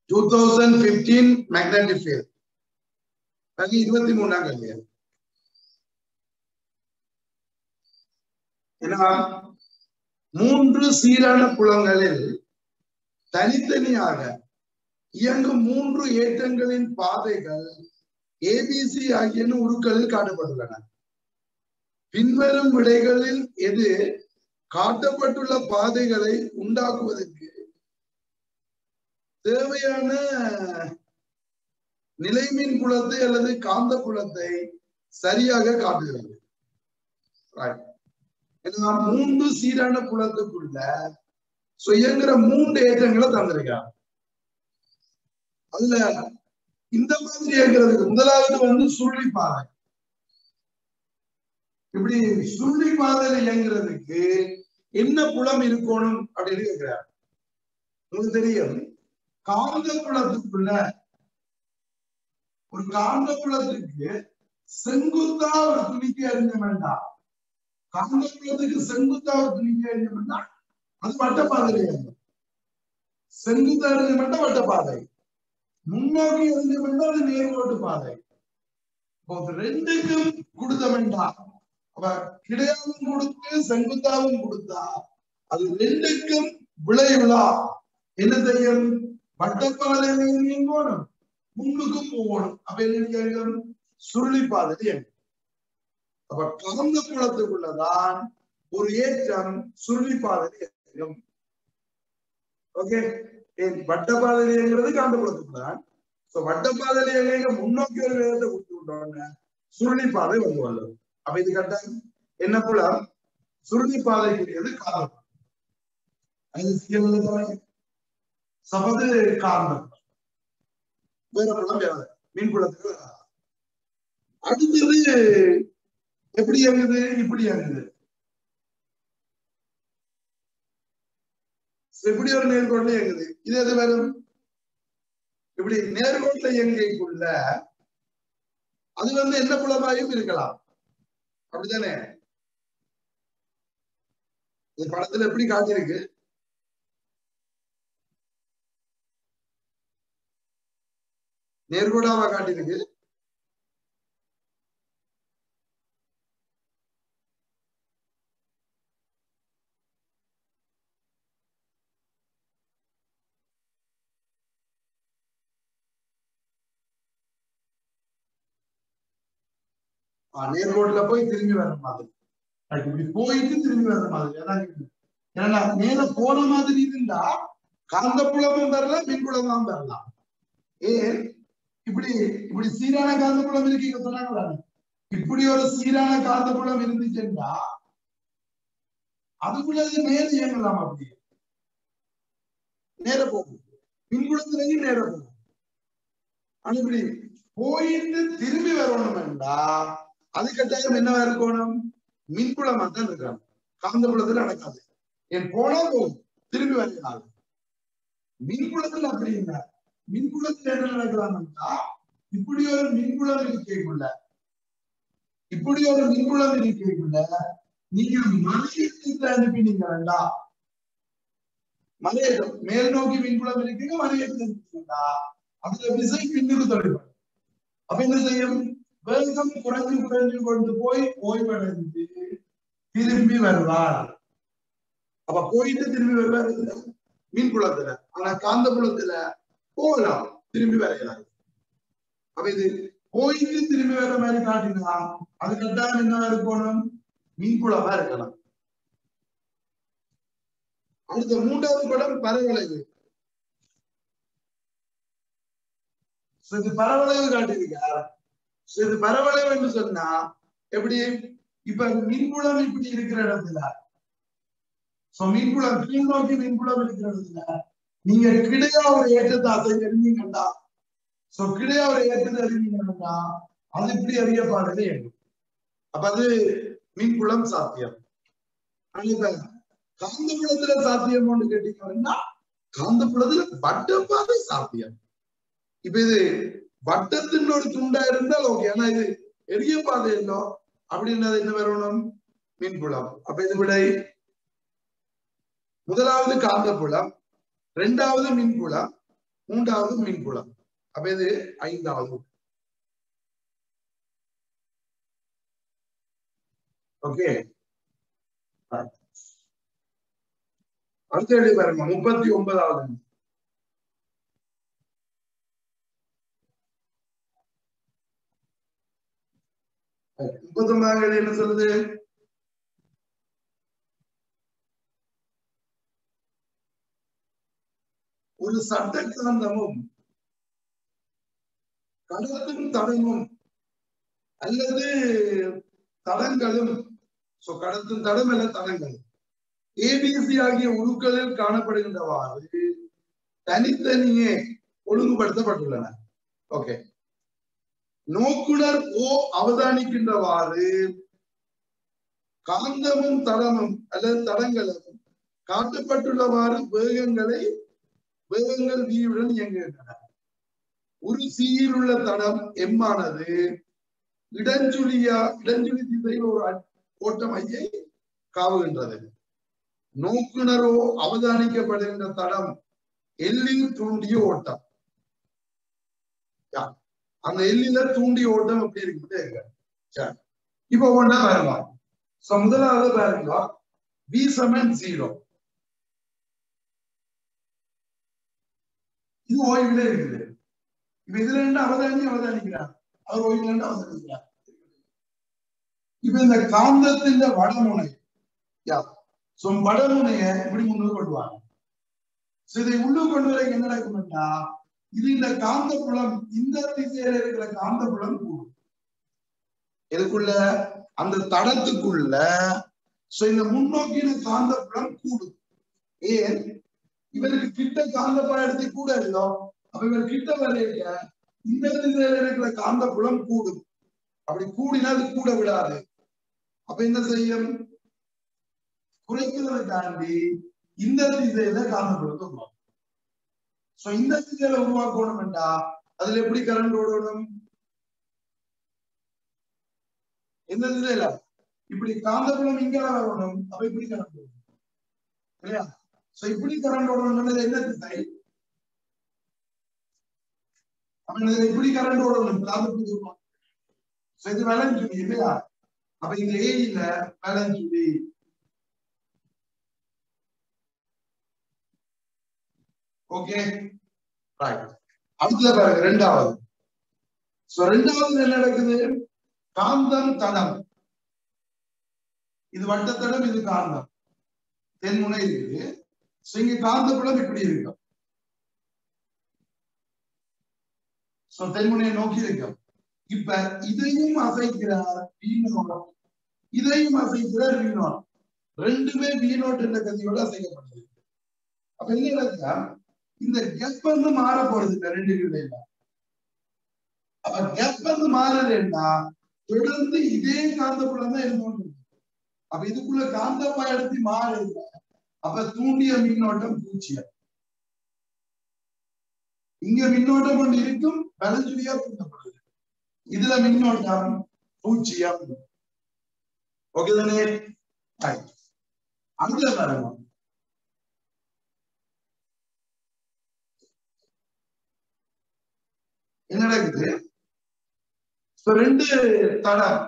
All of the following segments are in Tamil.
Two thousand fifteen magnetic field அது இருபத்தி மூணாம் கல்வி ஏன்னா மூன்று சீரான புலங்களில் தனித்தனியாக இயங்கும் மூன்று ஏற்றங்களின் பாதைகள் ஏபிசி ஆகியன உருக்களில் காட்டப்பட்டுள்ளன பின்வரும் விடைகளில் எது காட்டப்பட்டுள்ள பாதைகளை உண்டாக்குவதற்கு தேவையான நிலைமின் புலத்தை அல்லது காந்த புலத்தை சரியாக காட்டுகிறது Right. ஏன்னா மூன்று சீரான புலத்துக்குள்ள சுயங்கிற மூன்று ஏற்றங்களை தந்திருக்காங்க அதுல இந்த மாதிரி இருக்கிறதுக்கு முதலாவது வந்து சுருளி பாதை இப்படி சுருளி பாதையில இயங்குறதுக்கு என்ன புலம் இருக்கணும் அப்படின்னு கேட்கிறார் உங்களுக்கு தெரியும் காந்த புலத்துக்குள்ள ஒரு காந்த புலத்துக்கு செங்குத்தா ஒரு துணிக்கு அறிஞ்ச வேண்டாம் காந்த புலத்துக்கு செங்குத்தா ஒரு துணிக்கு அறிஞ்ச வேண்டாம் அது வட்டப்பாதையில இயங்கும் செங்குத்தா அறிஞ்ச வேண்டாம் வட்டப்பாதை முன்னோக்கி அறிஞ்ச வேண்டாம் அது நேர்கோட்டு பாதை இப்போ ரெண்டுக்கும் கொடுத்த வேண்டாம் அப்ப கிடையாவும் கொடுத்து செங்குத்தாவும் கொடுத்தா அது ரெண்டுக்கும் விளைவுலா என்ன செய்யும் வட்டப்பாதையிலையும் போகணும் முன்னுக்கும் போகணும் அப்ப என்ன செய்யும் சுருளி பாதை அப்ப கலந்த குளத்துக்குள்ளதான் ஒரு ஏற்றம் சுருளி பாதை இயங்கும் ஓகே வட்டப்பாதையிலேங்கிறது காந்த குளத்துக்குள்ளதான் சோ வட்டப்பாதையிலேங்க முன்னோக்கி ஒரு வேகத்தை கொடுத்து விட்டோன்னு சுருளி பாதை வந்து வரும் அப்ப இது கரெக்டா என்ன புலம் சுருளி பாதைக்குரியது காரணம் அது சிக்கல் சபது காரணம் வேற புலம் வேற மீன் குளத்துக்கு அடுத்தது எப்படி இயங்குது இப்படி இயங்குது எப்படி ஒரு நேர்கோட்டில் இயங்குது இது எது வரும் இப்படி நேர்கோட்டில் இயங்கைக்குள்ள அது வந்து என்ன புலமாயும் இருக்கலாம் அப்படித்தானே இது படத்துல எப்படி காட்டியிருக்கு நேர்கோடாவா காட்டியிருக்கு நேர்கோட்ல போய் திரும்பி வர மாதிரி இப்படி போயிட்டு திரும்பி வர மாதிரி அதான் ஏன்னா மேல போன மாதிரி இருந்தா காந்த புலமும் வரலாம் மின்புலமும் வரலாம் ஏன் இப்படி இப்படி சீரான காந்த புலம் இருக்கீங்க சொன்னாங்களா இப்படி ஒரு சீரான காந்த புலம் இருந்துச்சுன்னா அதுக்குள்ள மேல இயங்கலாம் அப்படி நேர போகும் மின்புலத்திலையும் நேர போகும் ஆனா இப்படி போயிட்டு திரும்பி வரணும்டா அது கட்டாயம் என்னவா இருக்கணும் மின்புலமா தான் இருக்கணும் காந்த புலத்துல நடக்காது என் போனா போகும் திரும்பி வரலாம் மின்புலத்துல அப்படி இல்லை மின்புலத்துல என்ன நடக்கலாம்னா இப்படி ஒரு மின்புலம் இருக்கைக்குள்ள இப்படி ஒரு மின்புலம் இருக்கைக்குள்ள நீங்க மலையேற்றத்தை அனுப்பினீங்க வேண்டாம் மலையேற்றம் மேல் நோக்கி மின்புலம் இருக்கீங்க மலையேற்றா அதுல விசை பின்னுக்கு தொழில்படும் அப்ப என்ன செய்யும் வேகம் குறைஞ்சு குறைஞ்சு கொண்டு போய் ஓய்வடைந்து திரும்பி வருவார் அப்ப போயிட்டு திரும்பி வருவார் மீன் குளத்துல ஆனா காந்த குளத்துல போகலாம் திரும்பி வரையலாம் அப்ப இது போயிட்டு திரும்பி வர மாதிரி காட்டினா அது கட்டாயம் என்ன இருக்கணும் மீன் குளமா இருக்கலாம் அடுத்த மூன்றாவது படம் பரவளைவு இது பரவளைவு காட்டியிருக்கார் இது பரவளைவு என்று சொன்னா எப்படி இப்ப மின்புலம் இப்படி இருக்கிற இடத்துல சோ மின்புலம் கீழ் நோக்கி மின்புலம் இருக்கிற இடத்துல நீங்க கிடையா ஒரு ஏற்றத்தை அசை அறிந்தீங்கண்டா சோ கிடையா ஒரு ஏற்றத்தை அறிந்தீங்கன்னா அது இப்படி அறியப்பாடுது எங்கும் அப்ப அது மின்புலம் சாத்தியம் இப்ப காந்த புலத்துல சாத்தியம் ஒன்று கேட்டீங்கன்னா காந்த புலத்துல வட்டப்பாதை சாத்தியம் இப்ப இது வட்டத்தின் ஒரு துண்டா இருந்தால் ஓகே ஆனா இது எரிய பாதை இல்லோ அப்படின்றது என்ன வரணும் மின்புலம் அப்ப இது விடை முதலாவது காந்த புலம் இரண்டாவது மின்புலம் மூன்றாவது மின்புலம் அப்ப இது ஐந்தாவது ஓகே அடுத்த எழுதி பாருங்க முப்பத்தி ஒன்பதாவது முப்பத்தி ஒன்பதாவது என்ன சொல்லுது ஒரு சட்ட காந்தமும் கடத்தும் தடமும் அல்லது தடங்களும் சோ கடத்தும் தடம் அல்ல தடங்கள் ஏபிசி ஆகிய உருக்களில் காணப்படுகின்றவாறு தனித்தனியே ஒழுங்குபடுத்தப்பட்டுள்ளன ஓகே நோக்குனர் ஓ அவதானிக்கின்றவாறு காந்தமும் தடமும் அல்லது தடங்களும் காட்டப்பட்டுள்ளவாறு வேகங்களை வேகங்கள் வியுடன் இயங்குகின்றன ஒரு சீயில் உள்ள தடம் எம்மானது இடஞ்சுழியா இடஞ்சுழி திசையில் ஒரு ஓட்டம் ஐயை காவுகின்றது நோக்குனரோ அவதானிக்கப்படுகின்ற தடம் எல்லில் தூண்டிய ஓட்டம் அந்த எல்லில தூண்டிய ஓட்டம் எப்படி இருக்குது சரி இப்ப ஒன்னா பாருங்க சோ முதலாவது பாருங்க வி சமன் ஜீரோ இது ஓய்வுல இருக்குது இப்ப இதுல ரெண்டு அவதானி அவதானிக்கிறார் அவர் ஓய்வுல ரெண்டு அவதானிக்கிறார் இப்ப இந்த காந்தத்தின் வடமுனை யா சோ வடமுனைய இப்படி முன்னுக்கு கொண்டு வாங்க சோ இதை உள்ளு கொண்டு வர என்ன நடக்கும்னா இது இந்த காந்த புலம் இந்த திசையில இருக்கிற காந்த புலம் கூடும் இதுக்குள்ள அந்த தடத்துக்குள்ள சோ இந்த முன்னோக்கின காந்த புலம் கூடும் ஏன் இவருக்கு கிட்ட காந்த பாயத்தை கூட இல்லோ அப்ப இவர் கிட்ட வரைய இந்த திசையில இருக்கிற காந்த புலம் கூடும் அப்படி கூடினா அது கூட விடாது அப்ப என்ன செய்யும் குறைக்கிறதை தாண்டி இந்த திசையில காந்த புலத்தை உருவாக்கும் சோ இந்த திசையில உருவாக்கணும்டா அதுல எப்படி கரண்ட் ஓடணும் எந்த திசையில இப்படி காந்தபுலம் இங்க வரணும் அப்ப இப்படி கரண்ட் ஓடணும் இல்லையா சோ இப்படி கரண்ட் ஓடணும்ன்றது என்ன திசை அவன் எப்படி கரண்ட் ஓடணும் காந்தபுலம் சோ இது வலஞ்சுழி இல்லையா அப்ப இந்த ஏரியில வலஞ்சுழி ஓகே ரைட் அடுத்தது பாருங்க ரெண்டாவது சோ ரெண்டாவது என்ன நடக்குது காந்தம் தடம் இது வட்டத்தடம் இது காந்தம் தென்முனை இருக்கு சோ இங்க காந்தப்புலம் இப்படி இருக்கும் சோ தென்முனையை நோக்கி இருக்கும் இப்ப இதையும் அசைக்கிறார் வீணோட் இதையும் அசைக்கிறார் வீணோட் ரெண்டுமே வீணோட் என்ற கதியோட அசைக்கப்படுது அப்ப என்ன நடக்குதா இந்த கெப் வந்து மாற போறது இந்த ரெண்டு இடையில அப்ப கெப் வந்து மாறலன்னா தொடர்ந்து இதே காந்தப்புலம் தான் இருந்தோம் அப்ப இதுக்குள்ள காந்தப்பா எடுத்து மாறல அப்ப தூண்டிய மின்னோட்டம் பூச்சியம் இங்க மின்னோட்டம் ஒன்று இருக்கும் வலஞ்சுழியா தூண்டப்படுது இதுல மின்னோட்டம் பூச்சியம் ஓகே தானே அடுத்த பாருங்க என்ன நடக்குது ரெண்டு தடம்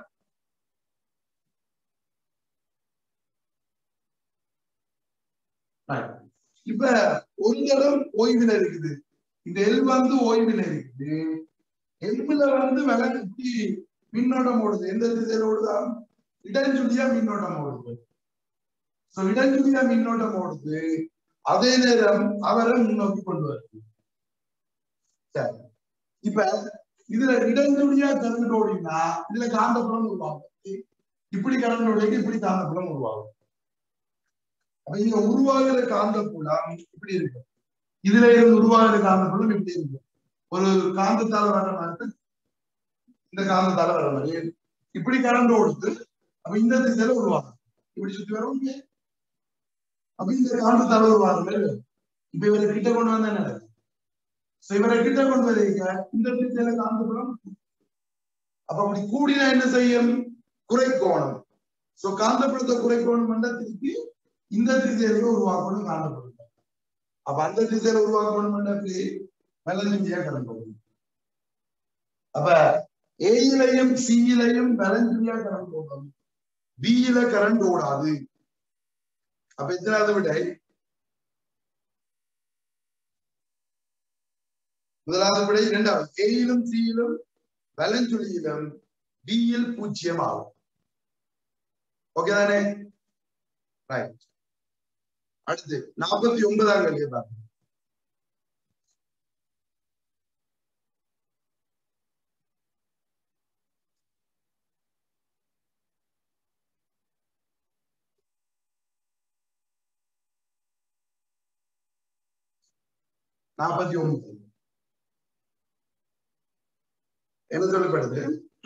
இப்ப ஒரு தடம் ஓய்வுல இருக்குது இந்த எல் வந்து ஓய்வுல இருக்குது எல்புல வந்து விளக்கு மின்னோட்டம் ஓடுது எந்த திசையில ஓடுதா இடஞ்சுழியா மின்னோட்டம் ஓடுது சோ இடஞ்சுழியா மின்னோட்டம் ஓடுது அதே நேரம் அவரை முன்னோக்கி கொண்டு வருது சரி இப்ப இதுல இடஞ்சுழியா கரண்ட் ஓடினா இதுல காந்தப்புலம் உருவாகும் இப்படி கரண்ட் ஓடிக்கு இப்படி காந்தப்புலம் உருவாகும் அப்ப இங்க உருவாகிற காந்தப்புலம் இப்படி இருக்கு இதுல இருந்து உருவாகிற காந்தப்புலம் இப்படி இருக்கு ஒரு காந்தத்தால வர மாதிரி இந்த காந்தத்தால வர மாதிரி இப்படி கரண்ட் ஓடுது அப்ப இந்த திசையில உருவாகும் இப்படி சுத்தி வரும் அப்ப இந்த காந்தத்தால உருவாகும் இப்ப இவரை கிட்ட கொண்டு வந்தா என்ன நடக்குது சோ இவரை கிட்ட கொண்டு வரீங்க இந்த திசையில காந்தபுலம் அப்ப அப்படி கூடினா என்ன செய்யும் குறைக்கோணம் சோ காந்தபுலத்தை குறைக்கோணம் பண்ணா திருப்பி இந்த திசையில உருவாக்கணும் காந்தபுலம் அப்ப அந்த திசையில உருவாக்கணும் பண்ணி வலஞ்சுழியா கரண்ட் ஓடும் அப்ப ஏயிலையும் சியிலையும் வலஞ்சுழியா கரண்ட் ஓடும் பியில கரண்ட் ஓடாது அப்ப எத்தனாவது விடை முதலாவது விடை இரண்டாவது ஏயிலும் சியிலும் வலஞ்சுழியிலும் பியில் பூஜ்ஜியம் ஆகும் ஓகே தானே ரைட் அடுத்து நாற்பத்தி ஒன்பதாம் கேள்வி பாருங்க நாற்பத்தி ஒன்பது என்ன சொல்லப்படுது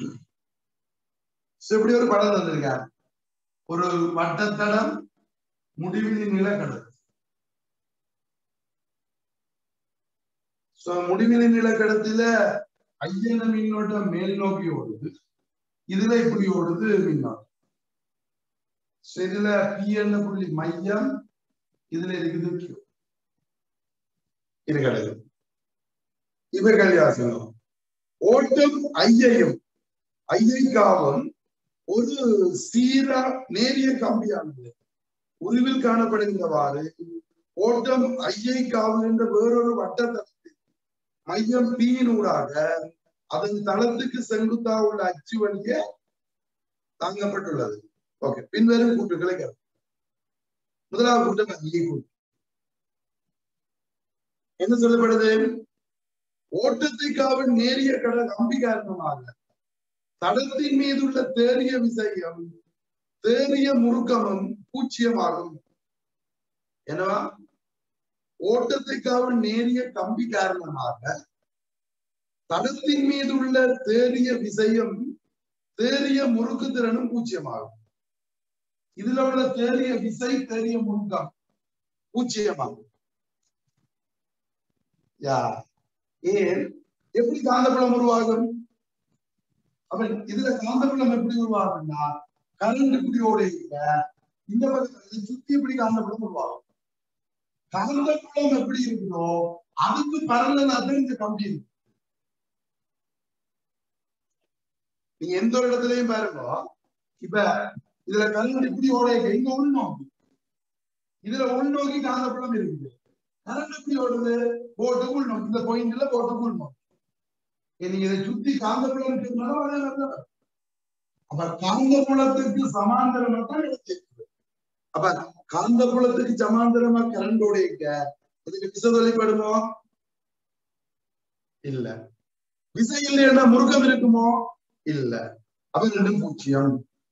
So, இப்படி ஒரு படம் தந்திருக்கார் ஒரு வட்டத்தடம் முடிவின் நிலக்கடல் சோ முடிவின் நிலக்கடத்துல ஐயன மின்னோட்டம் மேல் நோக்கி ஓடுது இதுல இப்படி ஓடுது மின்னோட்டம் So, இதுல பி என்ன புள்ளி மையம் இதுல இருக்குது Q. இது கிடையாது இது கல்யாசனம் ஓட்டம் ஐயையும் ஐயைக்காவும் ஒரு சீரா நேரிய கம்பியானது உருவில் காணப்படுகின்றவாறு ஓட்டம் ஐயைக்காவு என்ற வேறொரு வட்டத்தளத்தில் மையம் பீனூடாக அதன் தளத்துக்கு செங்குத்தா உள்ள அச்சு வழியே தாங்கப்பட்டுள்ளது ஓகே பின்வரும் கூட்டுகளை கருத்து முதலாவது கூட்டம் ஐயை கூட்டு என்ன சொல்லப்படுது ஓட்டத்திற்காக நேரிய கட கம்பி காரணமாக தடத்தின் மீது உள்ள தேறிய விசையும் தேறிய முறுக்கமும் பூச்சியமாகும் என்னவா ஓட்டத்திற்காக நேரிய கம்பி காரணமாக தடத்தின் மீது உள்ள தேறிய விசையும் தேறிய முறுக்கு திறனும் பூச்சியமாகும் இதுல உள்ள தேறிய விசை தேறிய முறுக்கம் பூச்சியமாகும் யா ஏன் எப்படி காந்தப்புலம் உருவாகும் அப்ப இதுல காந்தப்புலம் எப்படி உருவாகும்னா கரண்ட் இப்படி ஓடையில இந்த பக்கத்துல சுத்தி இப்படி காந்தப்புலம் உருவாகும் காந்தப்புலம் எப்படி இருக்குதோ அதுக்கு பரலனா தான் இந்த கம்பி இருக்கு நீங்க எந்த ஒரு இடத்துலயும் பாருங்க இப்ப இதுல கரண்ட் இப்படி ஓடையில இங்க உள்நோக்கி இதுல உள்நோக்கி காந்தப்புலம் இருக்குது கரண்ட் எப்படி ஓடுது போட்டுக்கு உள்நோக்கி இந்த பாயிண்ட்ல போட்டுக்கு உள்நோக்கி நீங்க இதை சுத்தி காந்தப்புலம் இருக்கிறதுனால அதே மாதிரி அப்ப காந்தப்புலத்துக்கு சமாந்தரமா தான் இருக்குது அப்ப காந்தப்புலத்துக்கு சமாந்தரமா கரண்ட் ஓடைக்க அதுக்கு விசை தொலைப்படுமோ இல்ல விசை இல்லைன்னா முறுக்கம் இருக்குமோ இல்ல அப்ப ரெண்டும் பூஜ்ஜியம்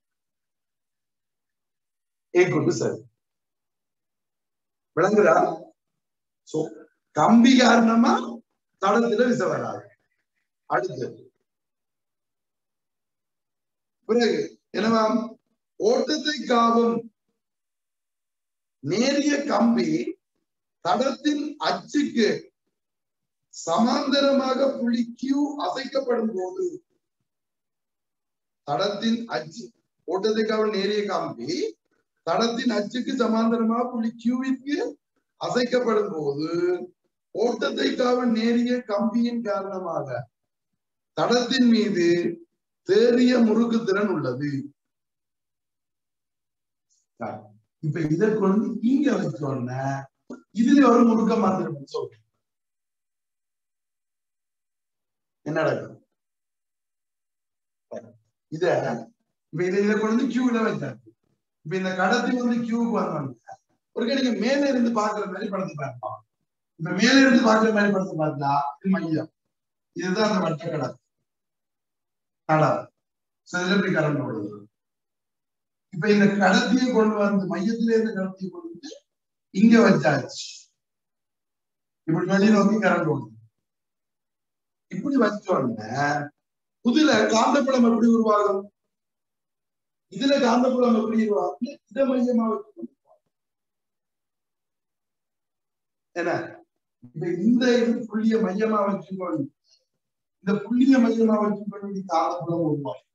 ஏ கொண்டு சரி விளங்குதா சோ கம்பி காரணமா தடத்துல விசை வராது அடுத்தது பிறகு என்னவாம் ஓட்டத்தை காவும் நேரிய கம்பி தடத்தின் அச்சுக்கு சமாந்தரமாக புள்ளி கியூ அசைக்கப்படும் போது தடத்தின் அச்சு ஓட்டத்தை காவும் நேரிய கம்பி தடத்தின் அச்சுக்கு சமாந்தரமாக புள்ளி கியூவிற்கு அசைக்கப்படும் போது ஓட்டத்தை காவல் நேரிய கம்பியின் காரணமாக தடத்தின் மீது தேறிய முறுக்கு திறன் உள்ளது இப்ப இதை கொண்டு இங்க வச்சோன்ன இதுல ஒரு முறுக்க மாத்திரம் சொல்றேன் என்ன நடக்கும் இத இப்ப இதை இதை கொண்டு கியூல வச்சாச்சு இப்ப இந்த கடத்தி வந்து கியூக்கு வந்தோம் ஒரு நீங்க மேல இருந்து பாக்குற மாதிரி படத்தை பார்ப்போம் இப்ப மேல இருந்து பாக்குற மாதிரி படத்தை பார்த்தா இது மையம் இதுதான் அந்த வட்ட கடை கடை இப்படி கரண்ட் ஓடுது இப்ப இந்த கடத்தியை கொண்டு வந்து மையத்திலே இருந்து கடத்தியை கொண்டு வந்து இங்க வச்சாச்சு இப்படி வெளி நோக்கி கரண்ட் ஓடுது இப்படி வச்சோடனே புதுல காந்தப்புலம் எப்படி உருவாகும் இதுல காந்தப்புலம் எப்படி உருவாகும் இதை மையமா வச்சு என்ன இப்ப இந்த இது புள்ளிய மையமா வச்சுக்கொண்டு இந்த புள்ளிய மையமா வச்சுக்கொண்டு காலப்புலம் உருவாகும்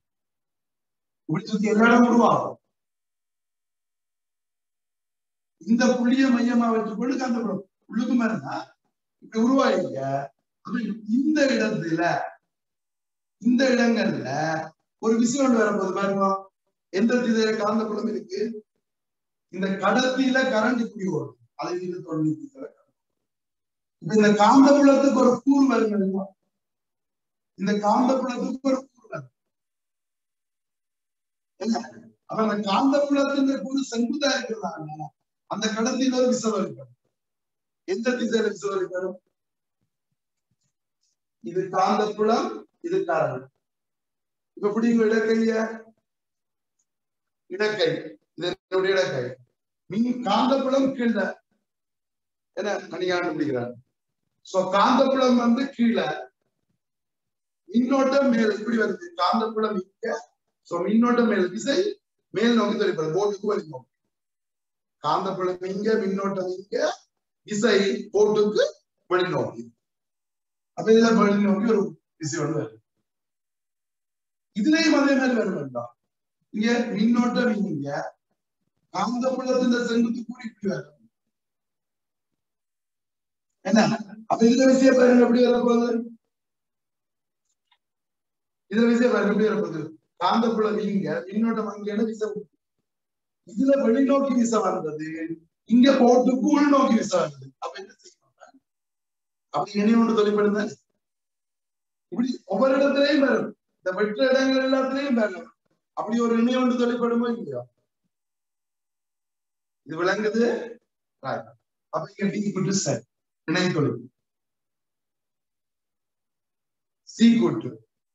இப்படி சுத்தி எல்லா இடம் உருவாகும் இந்த புள்ளிய மையமா வச்சுக்கொண்டு காந்தப்புலம் உள்ளுக்கு மேலனா இப்படி உருவாயிக்க அப்ப இந்த இடத்துல இந்த இடங்கள்ல ஒரு விஷயம் ஒன்று வரப்போகுது பாருங்க எந்த திசையில காந்தப்புலம் இருக்கு இந்த கடத்தில கரண்ட் இப்படி ஓடும் அதை இது தொண்ணூத்தி இப்ப இந்த காந்தப்புலத்துக்கு ஒரு கூறு வருங்க இந்த காந்தப்புலத்துக்கு ஒரு கூறு வரும் என்ன அப்ப அந்த காந்தப்புலத்துங்கிற கூறு செங்குதா இருக்கிறதாங்க அந்த கடத்தில ஒரு விசை வரும் எந்த திசையில விசை வரும் இது காந்தப்புலம் இது கரண்ட் இப்ப பிடிங்க இடக்கைய இடக்கை இது என்னுடைய இடக்கை மின் காந்தப்புலம் கீழே என்ன மணிகாண்டு பிடிக்கிறார் சோ காந்தப்புலம் வந்து கீழே மின்னோட்டம் மேல் இப்படி வருது காந்தப்புலம் இங்க சோ மின்னோட்டம் மேல் திசை மேல் நோக்கி தெரிப்பது போட்டுக்கு வழி நோக்கி காந்தப்புலம் இங்க மின்னோட்டம் இங்க திசை போட்டுக்கு வழி நோக்கி அப்ப இதுல வழி நோக்கி ஒரு திசை ஒன்று வருது இதுலயும் அதே மாதிரி வரும் வேண்டாம் இங்க மின்னோட்டம் இங்க காந்தப்புலத்தின் செங்குத்து கூடி இப்படி வரும் என்ன அப்ப இதுல விஷயம் பாருங்க எப்படி வரப்போகுது இதுல விஷயம் பாருங்க எப்படி வரப்போகுது காந்தப்புலம் இங்க மின்னோட்டம் அங்கேன்னு விசை உண்டு. இதுல வெளிநோக்கி விசை வந்தது இங்க போட்டுக்கு உள்நோக்கி விசை வந்தது அப்ப என்ன செய்யணும் அப்படி இனி ஒன்று தொழிற்படுத்த இப்படி ஒவ்வொரு இடத்துலயும் வரும் இந்த வெற்ற இடங்கள் எல்லாத்துலயும் வரும் அப்படி ஒரு இணை ஒன்று தொழிற்படுமோ இல்லையோ இது விளங்குது Right. அப்ப இங்க டி குட்டு சரி இணை தொழில் சி கூட்டு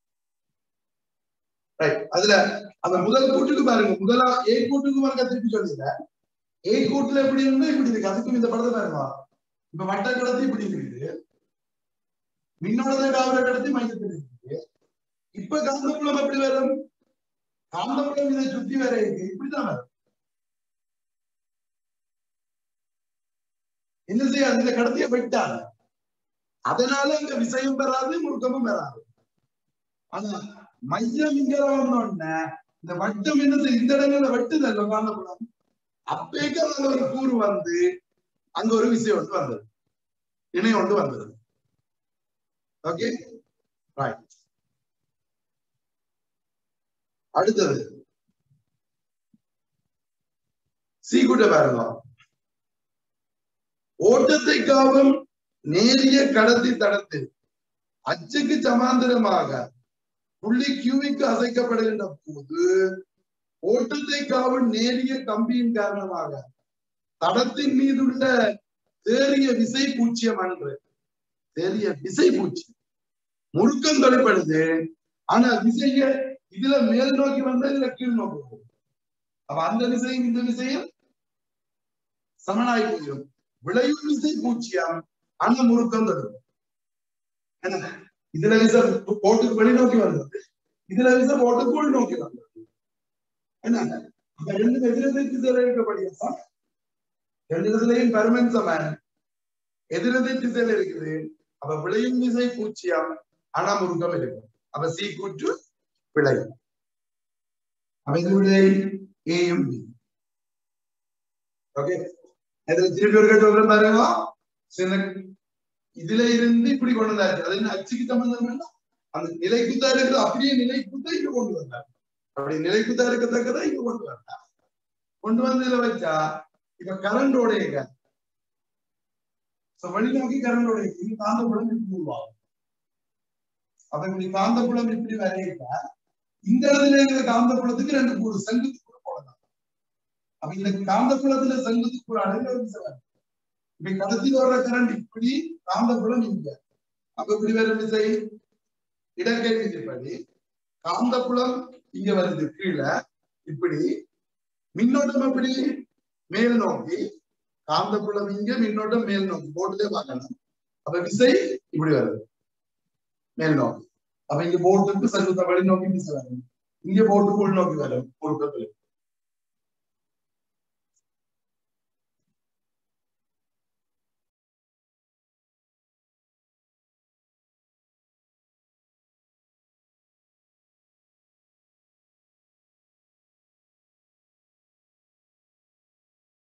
ரைட் அதுல அந்த முதல் கூட்டுக்கு பாருங்க முதலா ஏ கூட்டுக்கு பாருங்க திருப்பி சொல்லுங்க ஏ கூட்டுல எப்படி இருந்தா இப்படி இருக்கு அதுக்கும் இந்த படத்தை பாருங்க இப்ப வட்ட கடத்தி இப்படி இருக்குது மின்னோடத்தை காவல கடத்தி மையத்தில் இருக்கு இப்ப காந்தப்புலம் எப்படி வரும் காந்தப்புலம் இதை சுத்தி வர இருக்கு இப்படிதான் வரும் என்ன செய்யாது இந்த கடத்திய வெட்டாது அதனால இங்க விசையும் பெறாது முறுக்கமும் பெறாது ஆனா மையம் இங்க வந்தோடனே இந்த வட்டம் என்ன செய்யுது? இந்த இடங்கள்ல வெட்டுதல்ல காந்தப்புலம் அப்பேக்கு அங்க ஒரு கூறு வந்து அங்க ஒரு விஷயம் ஒன்று வந்தது இணை ஒன்று வந்தது ஓகே ரைட் அடுத்தது சி கூட்ட பாருங்க ஓட்டத்தை காவும் நேரிய கடத்தி தடத்தில் அச்சுக்கு சமாந்தரமாக புள்ளி கியூவிக்கு அசைக்கப்படுகின்ற போது ஓட்டத்தை காவும் நேரிய கம்பியின் காரணமாக தடத்தின் மீதுள்ள தேறிய விசை பூச்சியம் அன்று தேறிய விசை பூச்சியம் முறுக்கம் தொலைப்படுது ஆனா விசைய இதுல மேல் நோக்கி வந்தா இதுல கீழ் நோக்கி போகும் அப்ப அந்த விசையும் இந்த விசையும் சமனாய் போயிடும் விளையும் விசை பூச்சியம் ஆனா முறுக்கம் தரும் என்ன இதுல விசை போட்டுக்கு வெளி நோக்கி வந்தது இதுல விசை போட்டுக்கு உள் நோக்கி வந்தது என்ன அப்ப ரெண்டு எதிரெதிர் திசையில இருக்கபடியா ரெண்டு திசையிலையும் பெர்மன் சமன் எதிரெதிர் திசையில இருக்குது அப்ப விளையும் விசை பூச்சியம் ஆனா முறுக்கம் இருக்கும் அப்ப சி கூற்று விளை அப்ப இது விடை ஏயும் பி ஓகே இதுல திருப்பி ஒரு கேட்டு சொல்றேன் பாருங்க சில இதுல இருந்து இப்படி கொண்டு வந்தாரு அது என்ன அச்சுக்கு சம்பந்தம் வேண்டாம் அந்த நிலைக்குத்தா இருக்கிறது அப்படியே நிலைக்குத்தா இங்க கொண்டு வந்தார் அப்படி நிலைக்குத்தா இருக்கத்தக்கதா இங்க கொண்டு வந்தார் கொண்டு வந்து இதுல வச்சா இப்ப கரண்டோடைய வழிநோக்கி கரண்டோடைய இது காந்தப்புலம் இப்படி உருவாகும் அப்ப இப்படி காந்தப்புலம் இப்படி வரையில இந்த இடத்துல இருக்கிற காந்தப்புலத்துக்கு ரெண்டு கூடு செங்குத்து கூட போடலாம் அப்ப இந்த காந்தப்புலத்துல செங்குத்து கூட அடைந்த இப்படி கடத்தி வர்ற கரண்ட் இப்படி காந்தப்புலம் இங்க அப்ப இப்படி வரும் விசை இடக்கை விதிப்படி காந்தப்புலம் இங்க வருது கீழே இப்படி மின்னோட்டம் எப்படி மேல் நோக்கி காந்தப்புலம் இங்க மின்னோட்டம் மேல் நோக்கி போட்டுதே பார்க்கணும் அப்ப விசை இப்படி வருது மேல் நோக்கி அப்ப இங்க போட்டுக்கு செங்குத்த வழி நோக்கி விசை வரும் இங்க போட்டுக்கு உள் நோக்கி வரும் பொருட்கள்